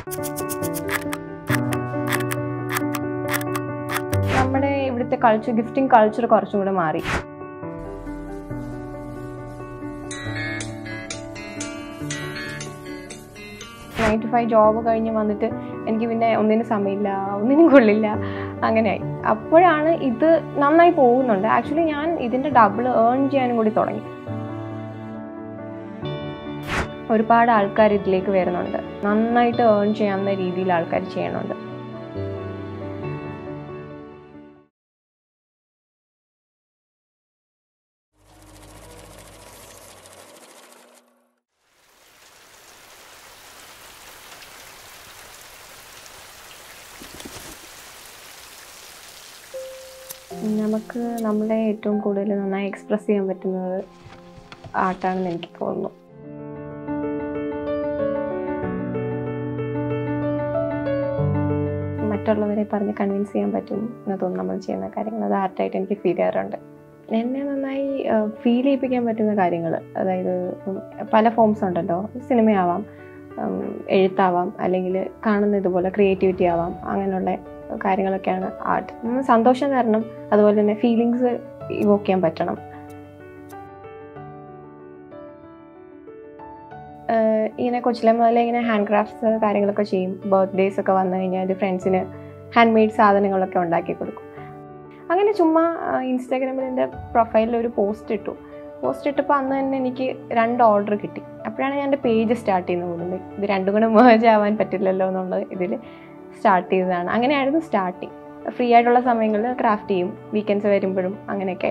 നമ്മുടെ ഇവിടുത്തെ culture gifting culture കുറച്ചും കൂടെ മാറി നയൻ ടു ഫൈവ് ജോബ് കഴിഞ്ഞ് വന്നിട്ട് എനിക്ക് പിന്നെ ഒന്നിനും സമയമില്ല ഒന്നിനും കൊള്ളില്ല അങ്ങനെയായി അപ്പോഴാണ് ഇത് നന്നായി പോകുന്നുണ്ട് ആക്ച്വലി ഞാൻ ഇതിൻ്റെ ഡബിൾ ഏൺ ചെയ്യാനും കൂടി തുടങ്ങി ഒരുപാട് ആൾക്കാർ ഇതിലേക്ക് വരുന്നുണ്ട് നന്നായിട്ട് ഏൺ ചെയ്യാവുന്ന രീതിയിൽ ആൾക്കാർ ചെയ്യണുണ്ട് നമുക്ക് നമ്മളെ ഏറ്റവും കൂടുതൽ നന്നായി എക്സ്പ്രസ് ചെയ്യാൻ പറ്റുന്നത് ആർട്ടാണെന്ന് എനിക്ക് തോന്നുന്നു മറ്റുള്ളവരെ പറഞ്ഞ് കൺവിൻസ് ചെയ്യാൻ പറ്റും എന്ന് തോന്നുന്നു നമ്മൾ ചെയ്യുന്ന കാര്യങ്ങൾ അത് ആർട്ടായിട്ട് എനിക്ക് ഫീൽ ചെയ്യാറുണ്ട് എന്നെ നന്നായി ഫീൽ ചെയ്യിപ്പിക്കാൻ പറ്റുന്ന കാര്യങ്ങൾ അതായത് ഇപ്പം പല ഫോംസ് ഉണ്ടല്ലോ സിനിമയാവാം ഉം, എഴുത്താവാം അല്ലെങ്കിൽ കാണുന്ന ഇതുപോലെ ക്രിയേറ്റിവിറ്റി ആവാം അങ്ങനെയുള്ള കാര്യങ്ങളൊക്കെയാണ് ആർട്ട് നമ്മൾ സന്തോഷം തരണം അതുപോലെ തന്നെ ഫീലിങ്സ് ഇവോക്ക് ചെയ്യാൻ പറ്റണം ആഹ് ഇങ്ങനെ കൊച്ചിലെ മുതലേ ഇങ്ങനെ ഹാൻഡ് ക്രാഫ്റ്റ്സ് കാര്യങ്ങളൊക്കെ ചെയ്യും ബർത്ത്ഡേയ്സ് ഒക്കെ വന്നു കഴിഞ്ഞാൽ ഫ്രണ്ട്സിന് ഹാൻഡ് മെയ്ഡ് സാധനങ്ങളൊക്കെ ഉണ്ടാക്കി കൊടുക്കും അങ്ങനെ ചുമ്മാ ഇൻസ്റ്റാഗ്രാമിൽ എൻ്റെ പ്രൊഫൈലിൽ ഒരു പോസ്റ്റ് ഇട്ടു പോസ്റ്റ് ഇട്ടപ്പോൾ അന്ന് തന്നെ എനിക്ക് രണ്ട് ഓർഡർ കിട്ടി അപ്പോഴാണ് ഞാൻ എൻ്റെ പേജ് സ്റ്റാർട്ട് ചെയ്യുന്നത് കൂടുതൽ ഇത് രണ്ടും കൂടെ മേജ് ആവാൻ പറ്റില്ലല്ലോ എന്നുള്ളത് ഇതിൽ സ്റ്റാർട്ട് ചെയ്തതാണ് അങ്ങനെയായിരുന്നു സ്റ്റാർട്ടിങ് ഫ്രീ ആയിട്ടുള്ള സമയങ്ങളിൽ ക്രാഫ്റ്റ് ചെയ്യും വീക്കെൻഡ്സ് വരുമ്പോഴും അങ്ങനെയൊക്കെ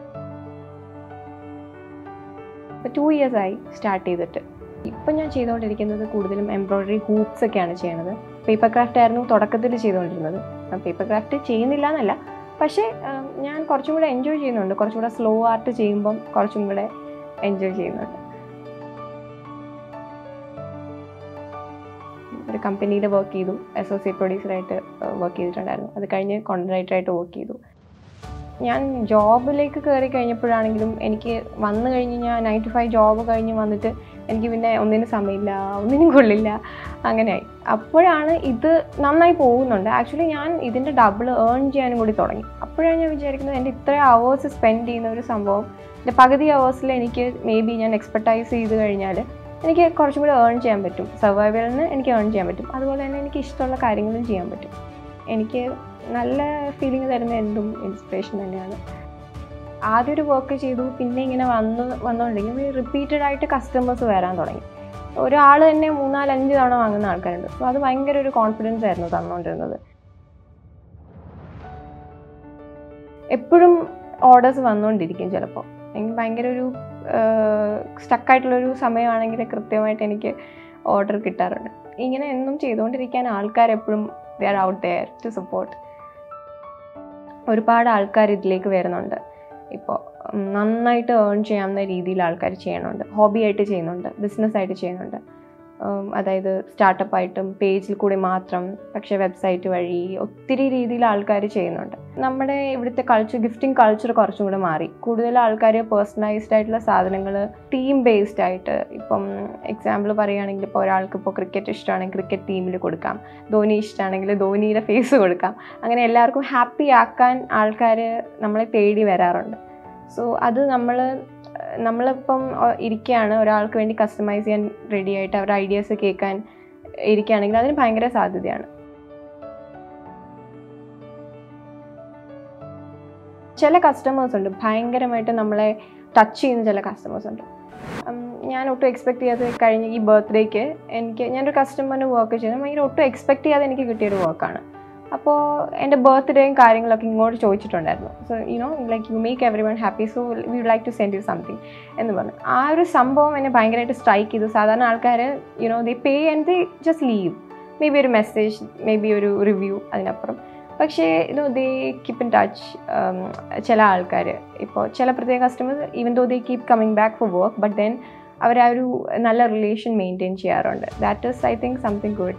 ടു ഇയേഴ്സ് ആയി സ്റ്റാർട്ട് ചെയ്തിട്ട് ഇപ്പം ഞാൻ ചെയ്തുകൊണ്ടിരിക്കുന്നത് കൂടുതലും എംബ്രോയ്ഡറി ഹൂപ്സ് ഒക്കെയാണ് ചെയ്യണത് പേപ്പർ ക്രാഫ്റ്റ് ആയിരുന്നു തുടക്കത്തിൽ ചെയ്തുകൊണ്ടിരുന്നത് പേപ്പർ ക്രാഫ്റ്റ് ചെയ്യുന്നില്ല എന്നല്ല പക്ഷേ ഉം, ഞാൻ കുറച്ചും കൂടെ എൻജോയ് ചെയ്യുന്നുണ്ട് കുറച്ചും കൂടെ സ്ലോ ആർട്ട് ചെയ്യുമ്പം കുറച്ചും കൂടെ എൻജോയ് ചെയ്യുന്നുണ്ട് ഒരു കമ്പനിയിൽ വർക്ക് ചെയ്തു അസോസിയേറ്റ് പ്രൊഡ്യൂസറായിട്ട് വർക്ക് ചെയ്തിട്ടുണ്ടായിരുന്നു അത് കഴിഞ്ഞ് കോണ്ടന്റ് റൈറ്ററായിട്ട് വർക്ക് ചെയ്തു ഞാൻ ജോബിലേക്ക് കയറി കഴിഞ്ഞപ്പോഴാണെങ്കിലും എനിക്ക് വന്നു കഴിഞ്ഞ് ഞാൻ നയൻ ടു ഫൈവ് ജോബ് കഴിഞ്ഞ് വന്നിട്ട് എനിക്ക് പിന്നെ ഒന്നിനും സമയമില്ല ഒന്നിനും കൊള്ളില്ല അങ്ങനെയായി അപ്പോഴാണ് ഇത് നന്നായി പോകുന്നുണ്ട് ആക്ച്വലി ഞാൻ ഇതിൻ്റെ ഡബിൾ ഏൺ ചെയ്യാനും കൂടി തുടങ്ങി അപ്പോഴാണ് ഞാൻ വിചാരിക്കുന്നത് എൻ്റെ ഇത്ര അവേഴ്സ് സ്പെൻഡ് ചെയ്യുന്ന ഒരു സംഭവം എൻ്റെ പകുതി അവേഴ്സിൽ എനിക്ക് മേ ബി ഞാൻ എക്സ്പെർട്ടൈസ് ചെയ്ത് കഴിഞ്ഞാൽ എനിക്ക് കുറച്ചും കൂടി ഏൺ ചെയ്യാൻ പറ്റും സർവൈവലിന് എനിക്ക് ഏൺ ചെയ്യാൻ പറ്റും അതുപോലെ തന്നെ എനിക്ക് ഇഷ്ടമുള്ള കാര്യങ്ങളും ചെയ്യാൻ പറ്റും എനിക്ക് നല്ല ഫീലിംഗ് തരുന്ന എന്തും ഇൻസ്പിറേഷൻ തന്നെയാണ് ആദ്യം ഒരു വർക്ക് ചെയ്തു പിന്നെ ഇങ്ങനെ വന്ന് വന്നുകൊണ്ടിരിക്കും റിപ്പീറ്റഡ് ആയിട്ട് കസ്റ്റമേഴ്സ് വരാൻ തുടങ്ങി ഒരാൾ തന്നെ മൂന്നാല് അഞ്ച് തവണ വാങ്ങുന്ന ആൾക്കാരുണ്ട് സോ അത് ഭയങ്കര ഒരു കോൺഫിഡൻസ് ആയിരുന്നു തന്നുകൊണ്ടിരുന്നത് എപ്പോഴും ഓർഡേഴ്സ് വന്നുകൊണ്ടിരിക്കും ചിലപ്പോൾ എനിക്ക് ഭയങ്കര ഒരു സ്റ്റക്കായിട്ടുള്ളൊരു സമയമാണെങ്കിൽ കൃത്യമായിട്ട് എനിക്ക് ഓർഡർ കിട്ടാറുണ്ട് ഇങ്ങനെ എന്നും ചെയ്തുകൊണ്ടിരിക്കാൻ ആൾക്കാർ എപ്പോഴും they are out there to support ഒരുപാട് ആൾക്കാർ ഇതിലേക്ക് വരുന്നുണ്ട് ഇപ്പോൾ നന്നായിട്ട് ഏൺ ചെയ്യാവുന്ന രീതിയിൽ ആൾക്കാർ ചെയ്യണുണ്ട് ഹോബിയായിട്ട് ചെയ്യുന്നുണ്ട് ബിസിനസ്സായിട്ട് ചെയ്യുന്നുണ്ട് ഉം, അതായത് സ്റ്റാർട്ടപ്പായിട്ടും പേജിൽ കൂടി മാത്രം പക്ഷേ വെബ്സൈറ്റ് വഴി ഒത്തിരി രീതിയിൽ ആൾക്കാർ ചെയ്യുന്നുണ്ട് നമ്മുടെ ഇവിടുത്തെ കൾച്ചർ ഗിഫ്റ്റിംഗ് കൾച്ചർ കുറച്ചും കൂടെ മാറി കൂടുതൽ ആൾക്കാർ പേഴ്സണലൈസ്ഡ് ആയിട്ടുള്ള സാധനങ്ങൾ തീം ബേസ്ഡ് ആയിട്ട് ഇപ്പം എക്സാമ്പിൾ പറയുകയാണെങ്കിൽ ഇപ്പോൾ ഒരാൾക്ക് ഇപ്പോൾ ക്രിക്കറ്റ് ഇഷ്ടമാണെങ്കിൽ ക്രിക്കറ്റ് ടീമിൽ കൊടുക്കാം ധോനി ഇഷ്ടമാണെങ്കിൽ ധോനിയുടെ ഫേസ് കൊടുക്കാം അങ്ങനെ എല്ലാവർക്കും ഹാപ്പി ആക്കാൻ ആൾക്കാർ നമ്മളെ തേടി വരാറുണ്ട് സോ അത് നമ്മൾ നമ്മളിപ്പം ഒ- ഇരിക്കുകയാണ് ഒരാൾക്ക് വേണ്ടി കസ്റ്റമൈസ് ചെയ്യാൻ റെഡി ആയിട്ട് അവരുടെ ഐഡിയാസ് കേൾക്കാൻ ഇരിക്കുകയാണെങ്കിൽ അതിന് ഭയങ്കര സാധ്യതയാണ് ചില കസ്റ്റമേഴ്സ് ഉണ്ട് ഭയങ്കരമായിട്ട് നമ്മളെ ടച്ച് ചെയ്യുന്ന ചില കസ്റ്റമേഴ്സ് ഉണ്ട് ഉം, ഞാൻ ഒട്ടും എക്സ്പെക്ട് ചെയ്യാതെ കഴിഞ്ഞ ഈ ബർത്ത്ഡേക്ക് എനിക്ക് ഞാനൊരു കസ്റ്റമറിന് വർക്ക് ചെയ്തത് ഭയങ്കര ഒട്ടും എക്സ്പെക്ട് ചെയ്യാതെ എനിക്ക് കിട്ടിയൊരു വർക്കാണ് അപ്പോൾ എൻ്റെ ബർത്ത്ഡേയും കാര്യങ്ങളൊക്കെ ഇങ്ങോട്ട് ചോദിച്ചിട്ടുണ്ടായിരുന്നു so you know like you make everyone happy so we like to send you something എന്ന് പറഞ്ഞു ആ ഒരു സംഭവം എന്നെ ഭയങ്കരമായിട്ട് സ്ട്രൈക്ക് ചെയ്തു സാധാരണ ആൾക്കാർ you know they pay and they just leave maybe ഒരു മെസ്സേജ് മേ ബി ഒരു റിവ്യൂ അതിനപ്പുറം പക്ഷേ you know they keep in touch ചില ആൾക്കാർ ഇപ്പോൾ ചില പ്രത്യേക customers even though they keep coming back for work but then അവർ ആ ഒരു നല്ല റിലേഷൻ മെയിൻറ്റെയിൻ ചെയ്യാറുണ്ട് that is I think something good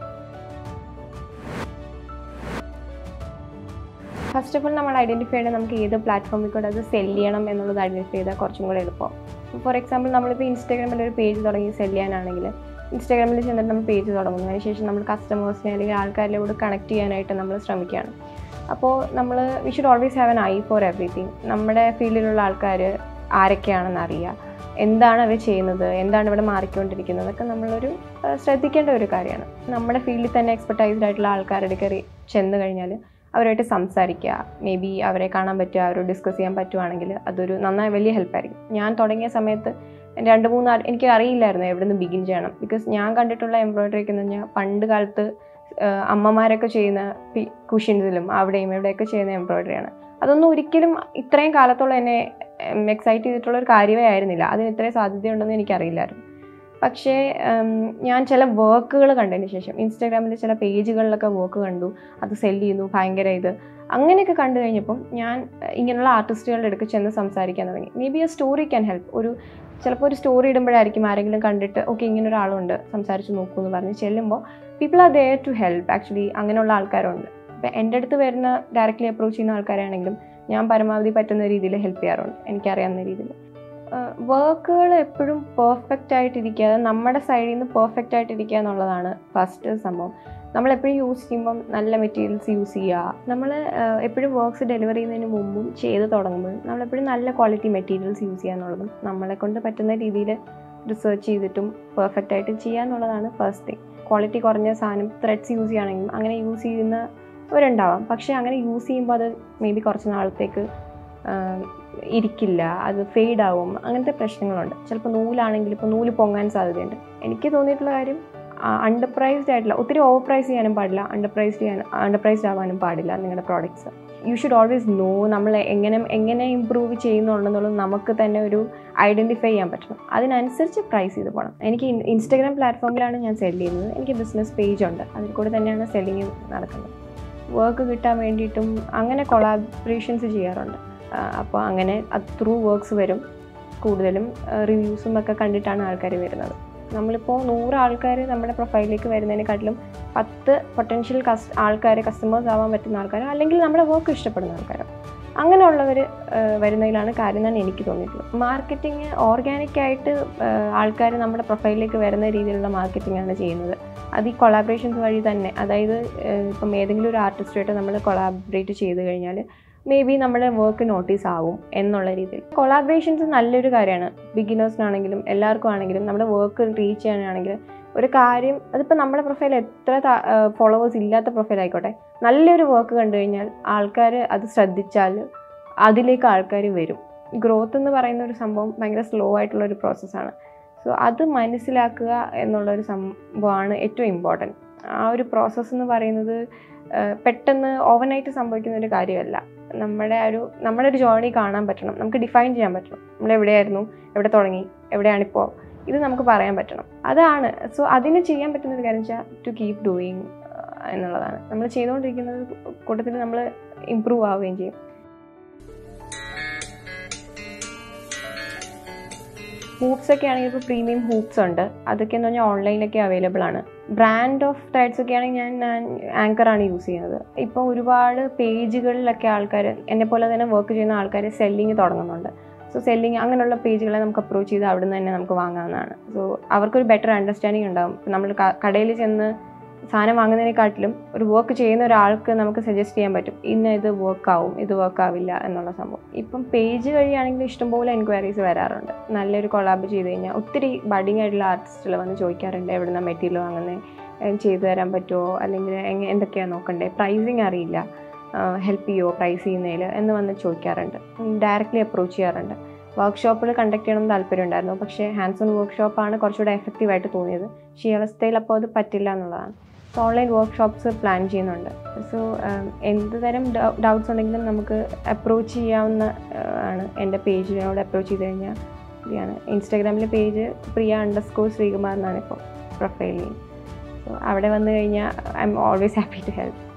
first of all നമ്മൾ ഐഡൻറ്റിഫൈ ചെയ്യണം നമുക്ക് ഏത് പ്ലാറ്റ്ഫോമിൽ കൂടെ അത് സെല് ചെയ്യണം എന്നുള്ളത് ഐഡൻറ്റിഫൈ ചെയ്താൽ കുറച്ചും കൂടെ എളുപ്പം ഫോർ എക്സാമ്പിൾ നമ്മളിപ്പോൾ ഇൻസ്റ്റാഗ്രാമിൽ ഒരു പേജ് തുടങ്ങി സെല് ചെയ്യാനാണെങ്കിൽ ഇൻസ്റ്റാഗ്രാമിൽ ചെന്നിട്ട് നമ്മൾ പേജ് തുടങ്ങുന്നു അതിനുശേഷം നമ്മൾ കസ്റ്റമേഴ്സിനെ അല്ലെങ്കിൽ ആൾക്കാരിലൂടെ കണക്ട് ചെയ്യാനായിട്ട് നമ്മൾ ശ്രമിക്കുകയാണ് അപ്പോൾ നമ്മൾ we should always have an eye for everything നമ്മുടെ ഫീൽഡിലുള്ള ആൾക്കാർ ആരൊക്കെയാണെന്ന് അറിയുക എന്താണ് അവർ ചെയ്യുന്നത് എന്താണ് ഇവിടെ മാറിക്കൊണ്ടിരിക്കുന്നത് അതൊക്കെ നമ്മളൊരു ആ, ശ്രദ്ധിക്കേണ്ട ഒരു കാര്യമാണ് നമ്മുടെ ഫീൽഡിൽ തന്നെ എക്സ്പെർട്ടൈസ്ഡ് ആയിട്ടുള്ള ആൾക്കാരുടെ കയറി ചെന്ന് കഴിഞ്ഞാൽ അവരുമായിട്ട് സംസാരിക്കുക മേ ബി അവരെ കാണാൻ പറ്റുക അവരോട് ഡിസ്കസ് ചെയ്യാൻ പറ്റുവാണെങ്കിൽ അതൊരു നന്നായി വലിയ ഹെൽപ്പായിരിക്കും ഞാൻ തുടങ്ങിയ സമയത്ത് രണ്ട് മൂന്ന് ആൾ എനിക്ക് അറിയില്ലായിരുന്നു എവിടെ നിന്ന് ബിഗിൻ ചെയ്യണം ബിക്കോസ് ഞാൻ കണ്ടിട്ടുള്ള എംബ്രോയിഡറി ഒക്കെ എന്ന് പറഞ്ഞാൽ പണ്ട് കാലത്ത് ആ, അമ്മമാരൊക്കെ ചെയ്യുന്ന കുഷ്യൻസിലും അവിടെയും ഇവിടെയൊക്കെ ചെയ്യുന്ന എംബ്രോയിഡറിയാണ് അതൊന്നും ഒരിക്കലും ഇത്രയും കാലത്തോളം എന്നെ എക്സൈറ്റ് ചെയ്തിട്ടുള്ള ഒരു കാര്യമേ ആയിരുന്നില്ല അതിന് ഇത്രയും സാധ്യതയുണ്ടെന്ന് എനിക്കറിയില്ലായിരുന്നു പക്ഷേ ഉം, ഞാൻ ചില വർക്കുകൾ കണ്ടതിന് ശേഷം ഇൻസ്റ്റാഗ്രാമിൽ ചില പേജുകളിലൊക്കെ വർക്ക് കണ്ടു അത് സെല് ചെയ്യുന്നു ഭയങ്കര ഇത് അങ്ങനെയൊക്കെ കണ്ടു കഴിഞ്ഞപ്പം ഞാൻ അഹ്, ഇങ്ങനെയുള്ള ആർട്ടിസ്റ്റുകളുടെ അടുക്ക് ചെന്ന് സംസാരിക്കാൻ തുടങ്ങി maybe a story can help ഒരു ചിലപ്പോൾ ഒരു സ്റ്റോറി ഇടുമ്പോഴായിരിക്കും ആരെങ്കിലും കണ്ടിട്ട് ഓക്കെ ഇങ്ങനെ ഒരാളുണ്ട് സംസാരിച്ച് നോക്കൂ എന്ന് പറഞ്ഞ് ചെല്ലുമ്പോൾ people are there to help actually അങ്ങനെയുള്ള ആൾക്കാരുണ്ട് ഇപ്പം എൻ്റെ അടുത്ത് വരുന്ന ഡയറക്റ്റ്ലി അപ്രോച്ച് ചെയ്യുന്ന ആൾക്കാരാണെങ്കിലും ഞാൻ പരമാവധി പറ്റുന്ന രീതിയിൽ ഹെൽപ്പ് ചെയ്യാറുണ്ട് എനിക്കറിയാവുന്ന രീതിയിൽ വർക്കുകൾ എപ്പോഴും പെർഫെക്റ്റ് ആയിട്ടിരിക്കുക നമ്മുടെ സൈഡിൽ നിന്ന് പെർഫെക്റ്റ് ആയിട്ടിരിക്കുക എന്നുള്ളതാണ് ഫസ്റ്റ് സംഭവം നമ്മൾ എപ്പോഴും യൂസ് ചെയ്യുമ്പം നല്ല മെറ്റീരിയൽസ് യൂസ് ചെയ്യുക നമ്മൾ എപ്പോഴും വർക്ക്സ് ഡെലിവർ ചെയ്യുന്നതിന് മുമ്പും ചെയ്ത് തുടങ്ങുമ്പോഴും നമ്മളെപ്പോഴും നല്ല ക്വാളിറ്റി മെറ്റീരിയൽസ് യൂസ് ചെയ്യുക എന്നുള്ളതും നമ്മളെ കൊണ്ട് പറ്റുന്ന രീതിയിൽ റിസർച്ച് ചെയ്തിട്ടും പെർഫെക്റ്റ് ആയിട്ട് ചെയ്യുക എന്നുള്ളതാണ് ഫസ്റ്റ് തിങ് ക്വാളിറ്റി കുറഞ്ഞ സാധനം ത്രെഡ്സ് യൂസ് ചെയ്യുകയാണെങ്കിലും അങ്ങനെ യൂസ് ചെയ്യുന്നവരുണ്ടാവാം പക്ഷേ അങ്ങനെ യൂസ് ചെയ്യുമ്പോൾ അത് മേ ബി കുറച്ച് നാളത്തേക്ക് ആഹ്, ഇരിക്കില്ല അത് ഫെയ്ഡ് ആവും അങ്ങനത്തെ പ്രശ്നങ്ങളുണ്ട് ചിലപ്പോൾ നൂലാണെങ്കിൽ ഇപ്പോൾ നൂല് പൊങ്ങാൻ സാധ്യതയുണ്ട് എനിക്ക് തോന്നിയിട്ടുള്ള കാര്യം അണ്ടർ പ്രൈസ്ഡ് ആയിട്ടുള്ള ഒത്തിരി ഓവർ പ്രൈസ് ചെയ്യാനും പാടില്ല അണ്ടർ പ്രൈസ്ഡ് ചെയ്യാൻ അണ്ടർ പ്രൈസ്ഡ് ആവാനും പാടില്ല നിങ്ങളുടെ products you should always know നമ്മൾ എങ്ങനെ എങ്ങനെ ഇമ്പ്രൂവ് ചെയ്യുന്നുണ്ടെന്നുള്ളത് നമുക്ക് തന്നെ ഒരു ഐഡൻറ്റിഫൈ ചെയ്യാൻ പറ്റണം അതിനനുസരിച്ച് പ്രൈസ് ചെയ്ത് പോകണം എനിക്ക് ഇൻസ്റ്റാഗ്രാം പ്ലാറ്റ്ഫോമിലാണ് ഞാൻ സെല് ചെയ്യുന്നത് എനിക്ക് ബിസിനസ് പേജ് ഉണ്ട് അതിൽ കൂടെ തന്നെയാണ് സെല്ലിങ് നടക്കുന്നത് വർക്ക് കിട്ടാൻ വേണ്ടിയിട്ടും അങ്ങനെ കൊളാബറേഷൻസ് ചെയ്യാറുണ്ട് അപ്പോൾ അങ്ങനെ അത് ത്രൂ വർക്ക്സ് വരും കൂടുതലും റിവ്യൂസും ഒക്കെ കണ്ടിട്ടാണ് ആൾക്കാർ വരുന്നത് നമ്മളിപ്പോൾ നൂറ് ആൾക്കാർ നമ്മുടെ പ്രൊഫൈലിലേക്ക് വരുന്നതിനെക്കാട്ടിലും പത്ത് പൊട്ടൻഷ്യൽ കസ് ആൾക്കാർ കസ്റ്റമേഴ്സ് ആവാൻ പറ്റുന്ന ആൾക്കാരോ അല്ലെങ്കിൽ നമ്മുടെ വർക്ക് ഇഷ്ടപ്പെടുന്ന ആൾക്കാരോ അങ്ങനെയുള്ളവർ വരുന്നതിലാണ് കാര്യം എന്നാണ് എനിക്ക് തോന്നിയിട്ടുള്ളത് മാർക്കറ്റിംഗ് ഓർഗാനിക് ആയിട്ട് ആൾക്കാർ നമ്മുടെ പ്രൊഫൈലിലേക്ക് വരുന്ന രീതിയിലുള്ള മാർക്കറ്റിംഗ് ആണ് ചെയ്യുന്നത് അത് ഈ കൊളാബറേഷൻസ് വഴി തന്നെ അതായത് ഏഹ് ഇപ്പം ഏതെങ്കിലും ഒരു ആർട്ടിസ്റ്റുമായിട്ട് നമ്മൾ കൊളാബറേറ്റ് ചെയ്ത് കഴിഞ്ഞാൽ മേ ബി നമ്മുടെ വർക്ക് നോട്ടീസ് ആവും എന്നുള്ള രീതിയിൽ കൊളാബറേഷൻസ് നല്ലൊരു കാര്യമാണ് ബിഗിനേഴ്സിനാണെങ്കിലും എല്ലാവർക്കും ആണെങ്കിലും നമ്മുടെ വർക്ക് റീച്ച് ചെയ്യാനാണെങ്കിലും ഒരു കാര്യം അതിപ്പോൾ നമ്മുടെ പ്രൊഫൈൽ എത്ര ഫോളോവേഴ്സ് ഇല്ലാത്ത പ്രൊഫൈൽ ആയിക്കോട്ടെ നല്ലൊരു വർക്ക് കണ്ടു കഴിഞ്ഞാൽ ആൾക്കാർ അത് ശ്രദ്ധിച്ചാൽ അതിലേക്ക് ആൾക്കാർ വരും ഗ്രോത്ത് എന്ന് പറയുന്ന ഒരു സംഭവം ഭയങ്കര സ്ലോ ആയിട്ടുള്ള ഒരു പ്രോസസ്സാണ് സോ അത് മനസ്സിലാക്കുക എന്നുള്ളൊരു സംഭവമാണ് ഏറ്റവും ഇമ്പോർട്ടൻറ്റ് ആ ഒരു പ്രോസസ്സ് എന്ന് പറയുന്നത് ആ, പെട്ടെന്ന് ഓവർനൈറ്റ് സംഭവിക്കുന്ന ഒരു കാര്യമല്ല നമ്മുടെ ആ ഒരു നമ്മുടെ ഒരു ജേർണി കാണാൻ പറ്റണം നമുക്ക് ഡിഫൈൻ ചെയ്യാൻ പറ്റണം നമ്മൾ എവിടെയായിരുന്നു എവിടെ തുടങ്ങി എവിടെയാണിപ്പോൾ ഇത് നമുക്ക് പറയാൻ പറ്റണം അതാണ് സോ അതിന് ചെയ്യാൻ പറ്റുന്ന ഒരു കാര്യം വെച്ചാൽ ടു കീപ് ഡൂയിങ് എന്നുള്ളതാണ് നമ്മൾ ചെയ്തുകൊണ്ടിരിക്കുന്നത് കൂട്ടത്തിൽ നമ്മൾ ഇമ്പ്രൂവ് ആവുകയും ചെയ്യും ഹൂപ്സ് ഒക്കെ ആണെങ്കിൽ ഇപ്പോൾ പ്രീമിയം ഹൂപ്സ് ഉണ്ട് അതൊക്കെ എന്ന് പറഞ്ഞാൽ ഓൺലൈനിലൊക്കെ അവൈലബിൾ ആണ് ബ്രാൻഡ് ഓഫ് ടൈറ്റ്സ് ഒക്കെ ആണെങ്കിൽ ഞാൻ ഞാൻ ആങ്കറാണ് യൂസ് ചെയ്യുന്നത് ഇപ്പോൾ ഒരുപാട് പേജുകളിലൊക്കെ ആൾക്കാർ എന്നെ പോലെ തന്നെ വർക്ക് ചെയ്യുന്ന ആൾക്കാർ സെല്ലിങ് തുടങ്ങുന്നുണ്ട് സോ സെല്ലിങ് അങ്ങനെയുള്ള പേജുകളെ നമുക്ക് അപ്രോച്ച് ചെയ്ത് അവിടെ നിന്ന് തന്നെ നമുക്ക് വാങ്ങാവുന്നതാണ് സോ അവർക്കൊരു ബെറ്റർ അണ്ടർസ്റ്റാൻഡിങ് ഉണ്ടാവും ഇപ്പം നമ്മൾ കടയിൽ ചെന്ന് സാധനം വാങ്ങുന്നതിനെക്കാട്ടിലും ഒരു വർക്ക് ചെയ്യുന്ന ഒരാൾക്ക് നമുക്ക് സജസ്റ്റ് ചെയ്യാൻ പറ്റും ഇന്ന ഇത് വർക്ക് ആവും ഇത് വർക്ക് ആവില്ല എന്നുള്ള സംഭവം ഇപ്പം പേജ് വഴിയാണെങ്കിൽ ഇഷ്ടംപോലെ എൻക്വയറീസ് വരാറുണ്ട് നല്ലൊരു കൊളാബ് ചെയ്ത് കഴിഞ്ഞാൽ ഒത്തിരി ബഡിങ് ആയിട്ടുള്ള ആർട്ടിസ്റ്റുകൾ വന്ന് ചോദിക്കാറുണ്ട് എവിടെ നിന്നാണ് മെറ്റീരിയൽ വാങ്ങുന്നത് ചെയ്തു തരാൻ പറ്റുമോ അല്ലെങ്കിൽ എങ്ങനെ എന്തൊക്കെയാണ് നോക്കണ്ടേ പ്രൈസിങ് അറിയില്ല ഹെൽപ്പ് ചെയ്യുമോ പ്രൈസ് ചെയ്യുന്നതിൽ എന്ന് വന്ന് ചോദിക്കാറുണ്ട് ഡയറക്റ്റ്ലി അപ്രോച്ച് ചെയ്യാറുണ്ട് വർക്ക്ഷോപ്പിൽ കണ്ടക്ട് ചെയ്യണം എന്ന് താല്പര്യം ഉണ്ടായിരുന്നു പക്ഷേ ഹാൻഡ്സ് ഓൺ വർക്ക്ഷോപ്പാണ് കുറച്ചുകൂടെ എഫക്റ്റീവായിട്ട് തോന്നിയത് പക്ഷേ ഈ അവസ്ഥയിൽ അപ്പോൾ അത് പറ്റില്ല എന്നുള്ളതാണ് സോ ഓൺലൈൻ വർക്ക്ഷോപ്സ് പ്ലാൻ ചെയ്യുന്നുണ്ട് സോ എന്ത് തരം ഡൗട്ട്സ് ഉണ്ടെങ്കിലും നമുക്ക് അപ്രോച്ച് ചെയ്യാവുന്ന ആ, ആണ് എൻ്റെ പേജിനോട് അപ്രോച്ച് ചെയ്ത് കഴിഞ്ഞാൽ ഇതാണ് ഇൻസ്റ്റാഗ്രാമിലെ page Priya underscore Sreekumar എന്നാണ് ഇപ്പോൾ പ്രൊഫൈൽ സോ അവിടെ വന്നു കഴിഞ്ഞാൽ I'm always happy to help